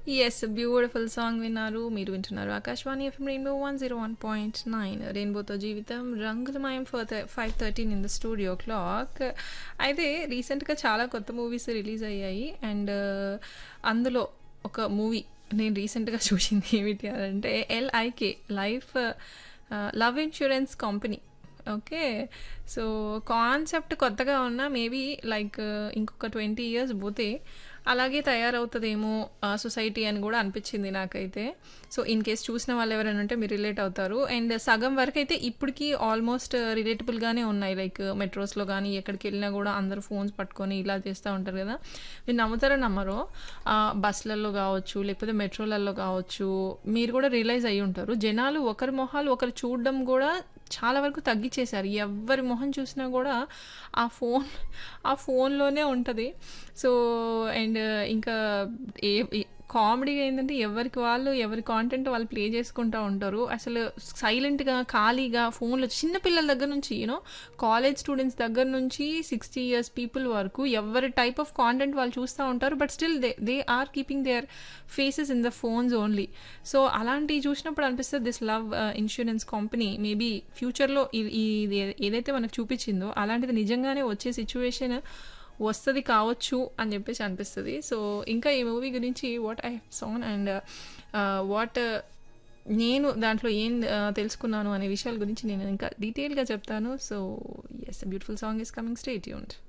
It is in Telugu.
ఎస్ బ్యూటిఫుల్ సాంగ్ విన్నారు మీరు వింటున్నారు Akashvani FM rainbow one zero one point nine రెయిన్బోతో జీవితం రంగులమయం for five thirteen in the studio clock అయితే రీసెంట్గా చాలా కొత్త మూవీస్ రిలీజ్ అయ్యాయి అండ్ అందులో ఒక మూవీ నేను రీసెంట్గా చూసింది ఏమిటి అంటే LIC life love insurance company okay so concept కొత్తగా ఉన్నా మేబీ లైక్ ఇంకొక ట్వంటీ ఇయర్స్ పోతే అలాగే తయారవుతుందేమో సొసైటీ అని కూడా అనిపించింది నాకైతే సో ఇన్ కేస్ చూసిన వాళ్ళు ఎవరైనా ఉంటే మీరు రిలేట్ అవుతారు అండ్ సగం వరకు అయితే ఇప్పటికీ ఆల్మోస్ట్ రిలేటబుల్గానే ఉన్నాయి లైక్ మెట్రోస్లో కానీ ఎక్కడికి వెళ్ళినా కూడా అందరూ ఫోన్స్ పట్టుకొని ఇలా చేస్తూ ఉంటారు కదా మీరు నమ్ముతారో నమ్మరో బస్సులలో కావచ్చు లేకపోతే మెట్రోలలో కావచ్చు మీరు కూడా రియలైజ్ అయ్యి ఉంటారు జనాలు ఒకరి మొహాలు ఒకరు చూడడం కూడా చాలా వరకు తగ్గించేశారు ఎవరి మొహం చూసినా కూడా ఆ ఫోన్ ఆ ఫోన్లోనే ఉంటుంది సో అండ్ ఇంకా ఏ కామెడీ ఏంటంటే ఎవరికి వాళ్ళు ఎవరి కాంటెంట్ వాళ్ళు ప్లే చేసుకుంటూ ఉంటారు అసలు సైలెంట్గా ఖాళీగా ఫోన్లో చిన్న పిల్లల దగ్గర నుంచి యూనో కాలేజ్ స్టూడెంట్స్ దగ్గర నుంచి సిక్స్టీ ఇయర్స్ పీపుల్ వరకు ఎవరి టైప్ ఆఫ్ కాంటెంట్ వాళ్ళు చూస్తూ ఉంటారు but still they they are keeping their faces in the phones only so అలాంటివి చూసినప్పుడు అనిపిస్తుంది this love insurance company maybe ఫ్యూచర్లో ఇది ఏదైతే మనకు చూపించిందో అలాంటిది నిజంగానే వచ్చే సిచ్యువేషన్ వస్తుంది కావచ్చు అని చెప్పేసి అనిపిస్తుంది సో ఇంకా ఈ మూవీ గురించి what I saw and what నేను దాంట్లో ఏం తెలుసుకున్నాను అనే విషయాల గురించి నేను ఇంకా డీటెయిల్గా చెప్తాను so yes beautiful song is coming stay యూన్డ్